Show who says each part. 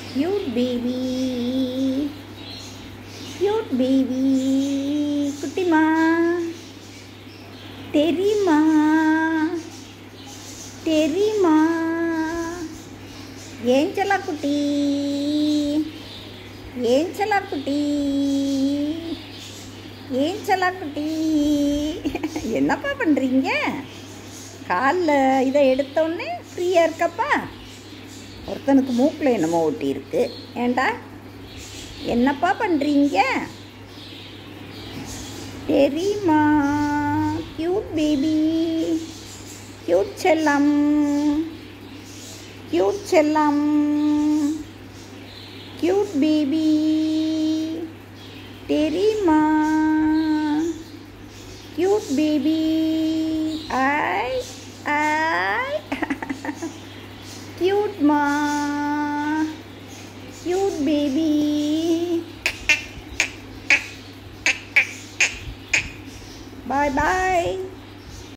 Speaker 1: Cute baby. Cute baby. குட்டிமா தெரியுமா தெரியுமா ஏஞ்சலா குட்டி ஏஞ்சலா குட்டி ஏஞ்சலா குட்டி என்னப்பா பண்ணுறீங்க காலில் இதை எடுத்தோடனே ஃப்ரீயாக இருக்கப்பா ஒருத்தனுக்கு மூக்கில் என்னமோ ஒட்டி இருக்கு ஏண்டா என்னப்பா பண்ணுறீங்க தெரியுமா க்யூட் பேபி க்யூட் செல்லம் க்யூட் செல்லம் க்யூட் பேபி தெரியுமா க்யூட் பேபி ஐ ஐ க்யூட் மா க்யூட் பேபி பாய் பாய்